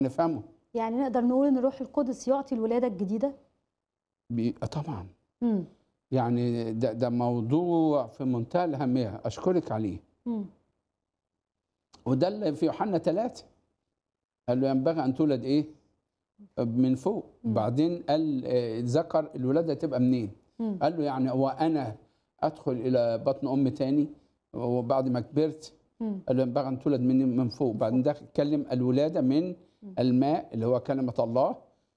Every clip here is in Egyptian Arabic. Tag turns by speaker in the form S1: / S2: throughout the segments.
S1: نفهمه
S2: يعني نقدر نقول ان الروح القدس يعطي الولاده الجديده
S1: بي... آه طبعا
S2: امم
S1: يعني ده, ده موضوع في منتهى الأهمية أشكرك عليه
S2: امم
S1: وده اللي في يوحنا ثلاثة قال له ينبغي أن تولد إيه من فوق
S2: مم.
S1: بعدين قال آه، ذكر الولادة تبقى منين
S2: امم
S1: قال له يعني هو أنا أدخل إلى بطن أم تاني وبعد ما كبرت
S2: امم
S1: قال له ينبغي أن تولد من من فوق بعدين ده اتكلم الولادة من
S2: مم.
S1: الماء اللي هو كلمة الله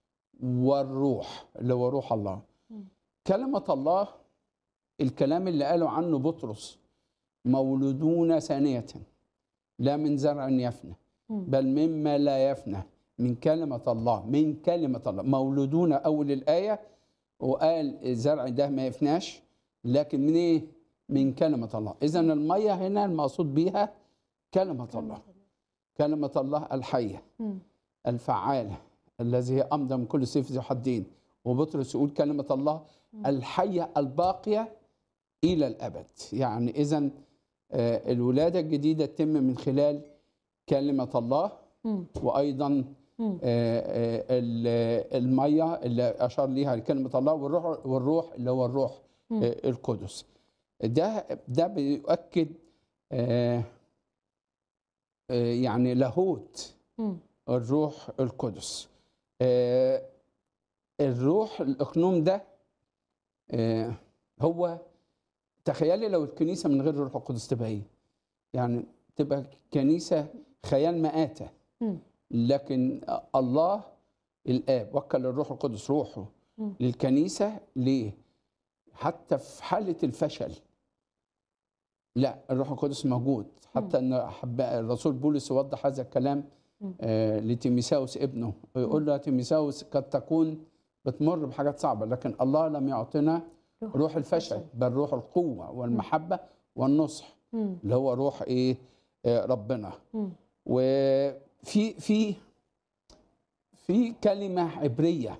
S1: والروح اللي هو روح الله
S2: مم.
S1: كلمة الله الكلام اللي قاله عنه بطرس مولودون ثانية لا من زرع يفنى
S2: مم.
S1: بل مما لا يفنى من كلمة الله من كلمة الله مولودون أول الآية وقال الزرع ده ما يفناش لكن من إيه؟ من كلمة الله إذا المية هنا المقصود بيها كلمة الله كلمة الله الحية
S2: امم
S1: الفعالة الذي هي أمضى من كل سيف ذي حدين وبطرس يقول كلمة الله
S2: مم.
S1: الحية الباقية إلى الأبد يعني إذا الولادة الجديدة تتم من خلال كلمة الله
S2: امم
S1: وأيضا
S2: امم
S1: آه، آه، ال- المية اللي أشار ليها كلمة الله والروح والروح اللي هو الروح
S2: مم.
S1: آه، القدس ده ده بيؤكد آه، آه، يعني لاهوت
S2: امم
S1: الروح القدس آه، الروح الاقنوم ده آه، هو تخيلي لو الكنيسه من غير الروح القدس تبقى ايه يعني تبقى كنيسه خيال مآتة
S2: امم
S1: لكن الله الاب وكل الروح القدس روحه
S2: مم.
S1: للكنيسه ليه حتى في حاله الفشل لا الروح القدس موجود حتى ان حب- الرسول بولس يوضح هذا الكلام
S2: مم.
S1: آه، لتيميساوس ابنه ويقول له يا تيميساوس قد تكون بتمر بحاجات صعبه لكن الله لم يعطنا روح الفشل بل روح القوه والمحبه والنصح
S2: امم
S1: اللي هو روح ايه آه، ربنا
S2: امم
S1: وفي في في كلمه عبريه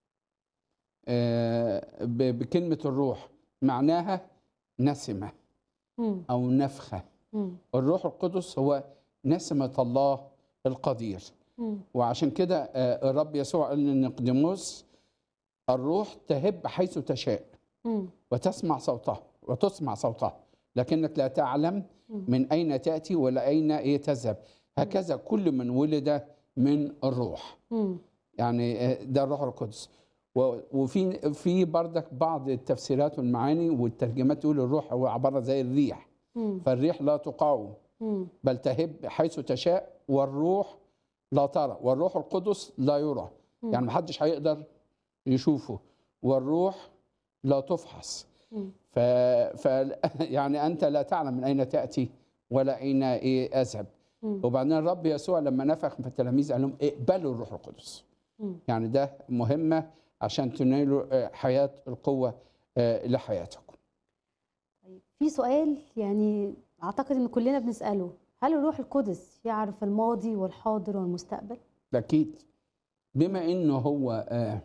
S1: آه، ب- بكلمه الروح معناها نسمه
S2: امم
S1: او نفخه
S2: امم
S1: الروح القدس هو نسمه الله القدير
S2: امم
S1: وعشان كده آه، الرب يسوع قال لنقدموس الروح تهب حيث تشاء
S2: امم
S1: وتسمع صوتها وتسمع صوتها لكنك لا تعلم
S2: مم.
S1: من اين تاتي ولا اين ايه تذهب هكذا كل من ولد من الروح
S2: امم
S1: يعني آه، ده الروح القدس و- وفي في بردك بعض التفسيرات والمعاني والترجمات تقول الروح هو عباره زي الريح
S2: امم
S1: فالريح لا تقاوم
S2: امم
S1: بل تهب حيث تشاء والروح لا ترى والروح القدس لا يرى
S2: مم.
S1: يعني محدش هيقدر يشوفه والروح لا تفحص
S2: مم.
S1: ف... ف يعني انت لا تعلم من اين تاتي ولا اين ايه اذهب
S2: مم.
S1: وبعدين الرب يسوع لما نفخ في التلاميذ قال لهم اقبلوا الروح القدس
S2: مم.
S1: يعني ده مهمه عشان تنالوا آه، حياه القوه آه، لحياتكم
S2: طيب في سؤال يعني اعتقد ان كلنا بنساله هل الروح القدس يعرف الماضي والحاضر والمستقبل
S1: اكيد بما انه هو آه،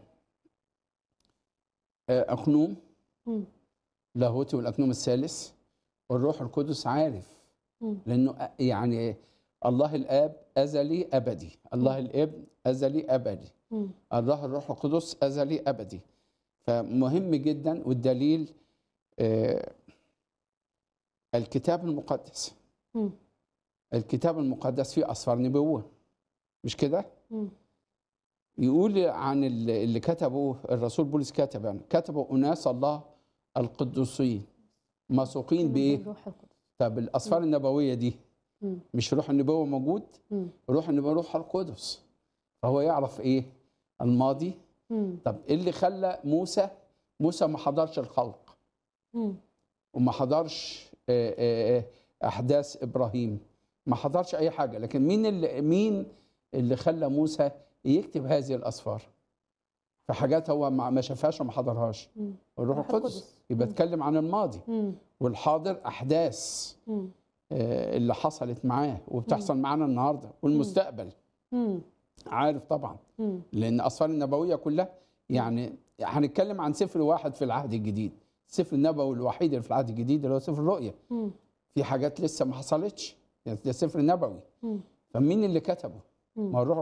S1: آه، اقنوم
S2: امم
S1: لاهوتي والاقنوم الثالث والروح القدس عارف
S2: امم
S1: لانه أ- يعني الله الاب ازلي ابدي الله الابن ازلي ابدي
S2: امم
S1: الله الروح القدس ازلي ابدي فمهم جدا والدليل آه، الكتاب المقدس
S2: امم
S1: الكتاب المقدس فيه اسفار نبوه مش كده
S2: امم
S1: يقول عن ال- اللي كتبه الرسول بولس كتب يعني كتبوا اناس الله القدوسين موثوقين بايه
S2: الروح القدس
S1: طب الاسفار النبويه دي
S2: امم
S1: مش روح النبوه موجود
S2: امم
S1: روح النبوه روح القدس فهو يعرف ايه الماضي
S2: امم
S1: طب ايه اللي خلى موسى موسى ما حضرش الخلق
S2: امم
S1: وما حضرش آه، آه، آه، احداث ابراهيم ما حضرش اي حاجه لكن مين اللي مين اللي خلى موسى يكتب هذه الاسفار في حاجات هو ما ما شافهاش وما حضرهاش
S2: امم
S1: الروح
S2: الروح
S1: القدس
S2: القدس.
S1: يبقى
S2: مم.
S1: اتكلم عن الماضي
S2: امم
S1: والحاضر احداث
S2: امم
S1: آه، اللي حصلت معاه وبتحصل معانا النهارده والمستقبل
S2: امم
S1: عارف طبعا
S2: امم
S1: لان الاسفار النبويه كلها يعني هنتكلم عن سفر واحد في العهد الجديد السفر النبوي الوحيد اللي في العهد الجديد اللي هو سفر الرؤيا
S2: امم
S1: في حاجات لسه ما حصلتش يعني ده سفر نبوي
S2: امم
S1: فمين اللي كتبه؟
S2: مم.
S1: ما هو الروح